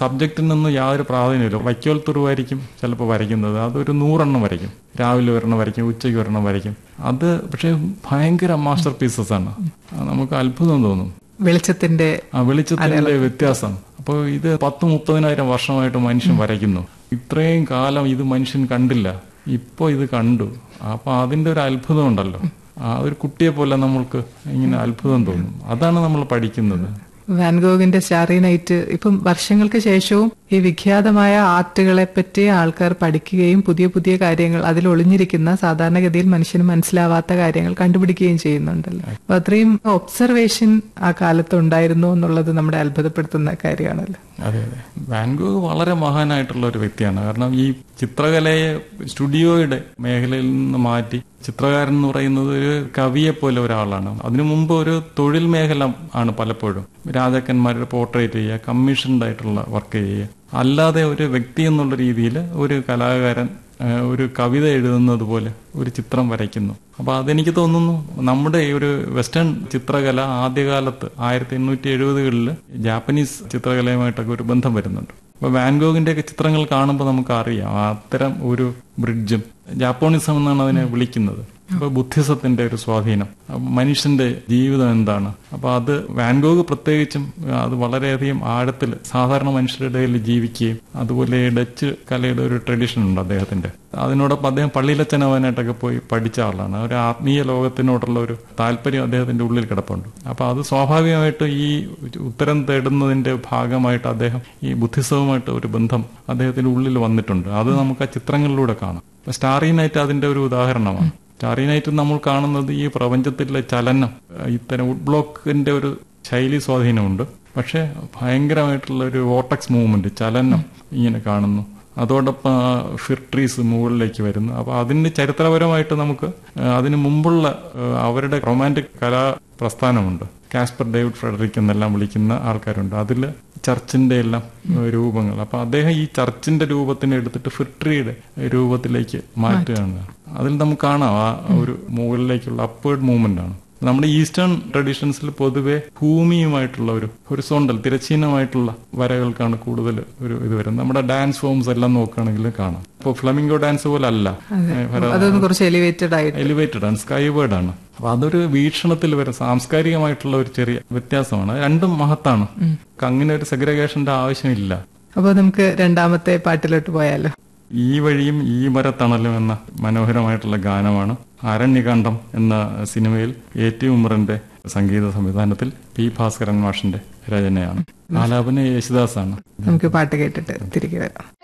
സബ്ജക്റ്റിനൊന്നും യാതൊരു പ്രാധാന്യമില്ല വൈക്കോൽ തുറുവായിരിക്കും ചിലപ്പോൾ വരയ്ക്കുന്നത് അതൊരു നൂറെണ്ണം വരയ്ക്കും രാവിലെ ഒരെണ്ണം വരയ്ക്കും ഉച്ചയ്ക്ക് ഒരെണ്ണം വരയ്ക്കും അത് പക്ഷേ ഭയങ്കര മാസ്റ്റർ പീസസ് ആണ് അത് നമുക്ക് അത്ഭുതം തോന്നും വെളിച്ചത്തിന്റെ ആ വെളിച്ചത്തിന്റെ വ്യത്യാസം അപ്പോൾ ഇത് പത്ത് മുപ്പതിനായിരം വർഷമായിട്ട് മനുഷ്യൻ വരയ്ക്കുന്നു ഇത്രയും കാലം ഇത് മനുഷ്യൻ കണ്ടില്ല ഇപ്പൊ ഇത് കണ്ടു അപ്പൊ അതിന്റെ ഒരു അത്ഭുതം ഉണ്ടല്ലോ ആ ഒരു കുട്ടിയെ പോലെ നമ്മൾക്ക് ഇങ്ങനെ അത്ഭുതം തോന്നും അതാണ് നമ്മൾ പഠിക്കുന്നത് വാൻഗോഗിന്റെ സ്റ്റാറി നൈറ്റ് ഇപ്പം വർഷങ്ങൾക്ക് ശേഷവും ഈ വിഖ്യാതമായ ആർട്ടുകളെ പറ്റി ആൾക്കാർ പഠിക്കുകയും പുതിയ പുതിയ കാര്യങ്ങൾ അതിൽ ഒളിഞ്ഞിരിക്കുന്ന സാധാരണഗതിയിൽ മനുഷ്യന് മനസ്സിലാവാത്ത കാര്യങ്ങൾ കണ്ടുപിടിക്കുകയും ചെയ്യുന്നുണ്ടല്ലോ അപ്പൊ അത്രയും ഒബ്സർവേഷൻ ആ കാലത്ത് ഉണ്ടായിരുന്നു എന്നുള്ളത് നമ്മുടെ അത്ഭുതപ്പെടുത്തുന്ന കാര്യമാണല്ലോ അതെ അതെ വാൻഗോഗ് വളരെ മഹാനായിട്ടുള്ള ഒരു വ്യക്തിയാണ് കാരണം ഈ ചിത്രകലയെ സ്റ്റുഡിയോയുടെ മേഖലയിൽ നിന്ന് മാറ്റി ചിത്രകാരൻ എന്ന് പറയുന്നത് ഒരു കവിയെ പോലെ ഒരാളാണ് അതിനു മുമ്പ് ഒരു തൊഴിൽ മേഖല ആണ് പലപ്പോഴും രാജാക്കന്മാരുടെ പോർട്രേറ്റ് ചെയ്യുക കമ്മീഷൻഡ് ആയിട്ടുള്ള വർക്ക് ചെയ്യുക അല്ലാതെ ഒരു വ്യക്തി എന്നുള്ള രീതിയിൽ ഒരു കലാകാരൻ ഏഹ്, ഒരു കവിത എഴുതുന്നത് പോലെ ഒരു ചിത്രം വരയ്ക്കുന്നു അപ്പൊ അതെനിക്ക് തോന്നുന്നു നമ്മുടെ ഈ ഒരു വെസ്റ്റേൺ ചിത്രകല ആദ്യകാലത്ത് ആയിരത്തി എണ്ണൂറ്റി എഴുപതുകളിൽ ജാപ്പനീസ് ചിത്രകലയുമായിട്ടൊക്കെ ഒരു ബന്ധം വരുന്നുണ്ട് അപ്പൊ വാൻഗോഗിന്റെ ഒക്കെ ചിത്രങ്ങൾ കാണുമ്പോൾ നമുക്ക് അറിയാം അത്തരം ഒരു ബ്രിഡ്ജും ജാപ്പോണിസം എന്നാണ് അതിനെ വിളിക്കുന്നത് അപ്പൊ ബുദ്ധിസത്തിന്റെ ഒരു സ്വാധീനം അപ്പൊ മനുഷ്യന്റെ ജീവിതം എന്താണ് അപ്പൊ അത് വാൻഗോഗ് പ്രത്യേകിച്ചും അത് വളരെയധികം ആഴത്തിൽ സാധാരണ മനുഷ്യരുടെ ഇടയിൽ ജീവിക്കുകയും അതുപോലെ ഡച്ച് കലയുടെ ഒരു ട്രഡീഷൻ ഉണ്ട് അദ്ദേഹത്തിന്റെ അതിനോടൊപ്പം അദ്ദേഹം പള്ളിയിലച്ചനാവാനായിട്ടൊക്കെ പോയി പഠിച്ച ആളാണ് ഒരു ആത്മീയ ലോകത്തിനോടുള്ള ഒരു താല്പര്യം അദ്ദേഹത്തിന്റെ ഉള്ളിൽ കിടപ്പുണ്ട് അപ്പൊ അത് സ്വാഭാവികമായിട്ട് ഈ ഉത്തരം തേടുന്നതിന്റെ ഭാഗമായിട്ട് അദ്ദേഹം ഈ ബുദ്ധിസവുമായിട്ട് ഒരു ബന്ധം അദ്ദേഹത്തിന്റെ ഉള്ളിൽ വന്നിട്ടുണ്ട് അത് നമുക്ക് ആ ചിത്രങ്ങളിലൂടെ കാണാം അപ്പൊ സ്റ്റാറി നൈറ്റ് അതിന്റെ ഒരു ഉദാഹരണമാണ് സ്റ്റാറി നൈറ്റ് നമ്മൾ കാണുന്നത് ഈ പ്രപഞ്ചത്തിലെ ചലനം ഇത്തരം വുഡ് ബ്ലോക്കിന്റെ ഒരു ശൈലി സ്വാധീനമുണ്ട് പക്ഷെ ഭയങ്കരമായിട്ടുള്ള ഒരു വോട്ടക്സ് മൂവ്മെന്റ് ചലനം ഇങ്ങനെ കാണുന്നു അതോടൊപ്പം ഫിർ ട്രീസ് മുകളിലേക്ക് വരുന്നു അപ്പൊ അതിന് ചരിത്രപരമായിട്ട് നമുക്ക് ആ, അതിന് മുമ്പുള്ള ആ, അവരുടെ റൊമാൻറ്റിക് കലാ പ്രസ്ഥാനമുണ്ട് കാസ്പർ ഡേവിഡ് ഫ്രെഡറിക് എന്നെല്ലാം വിളിക്കുന്ന ആൾക്കാരുണ്ട് അതിൽ ചർച്ചിന്റെ എല്ലാം ആ, രൂപങ്ങൾ അപ്പൊ അദ്ദേഹം ഈ ചർച്ചിന്റെ രൂപത്തിനെ എടുത്തിട്ട് ഫിട്രിയുടെ രൂപത്തിലേക്ക് മാറ്റുകയാണ് അതിൽ നമുക്ക് കാണാം ആ ഒരു മുകളിലേക്കുള്ള അപ്വേർഡ് മൂവ്മെന്റ് ആണ് നമ്മുടെ ഈസ്റ്റേൺ ട്രഡീഷൻസിൽ പൊതുവെ ഭൂമിയുമായിട്ടുള്ള ഒരു ഹൊറിസോണ്ടൽ തിരച്ചീനമായിട്ടുള്ള വരകൾക്കാണ് കൂടുതൽ ഒരു ഇത് വരുന്നത് നമ്മുടെ ഡാൻസ് ഫോംസ് എല്ലാം നോക്കുകയാണെങ്കിൽ കാണാം ഇപ്പോൾ ഫ്ലമിംഗോ ഡാൻസ് പോലെ അല്ല അതൊന്ന് കുറച്ച് എലിവേറ്റഡ് ആയിട്ട് എലിവേറ്റഡ് ആണ് സ്കൈ വേർഡ് ആണ് അപ്പൊ അതൊരു വീക്ഷണത്തിൽ വരെ സാംസ്കാരികമായിട്ടുള്ള ഒരു ചെറിയ വ്യത്യാസമാണ് രണ്ടും മഹത്താണ് അങ്ങനെ ഒരു സെഗ്രിഗേഷന്റെ ആവശ്യമില്ല അപ്പൊ നമുക്ക് രണ്ടാമത്തെ പാട്ടിലോട്ട് പോയാലോ ഈ വഴിയും ഈ മരത്തണലും എന്ന മനോഹരമായിട്ടുള്ള ഗാനമാണ് അരണ്യകാന്ഡം എന്ന സിനിമയിൽ എ ടി ഉമറിന്റെ സംഗീത സംവിധാനത്തിൽ പി ഭാസ്കരൻ മാഷിന്റെ രചനയാണ് ആലാപന യേശുദാസാണ് നമുക്ക് പാട്ട് കേട്ടിട്ട് തിരികെ വരാം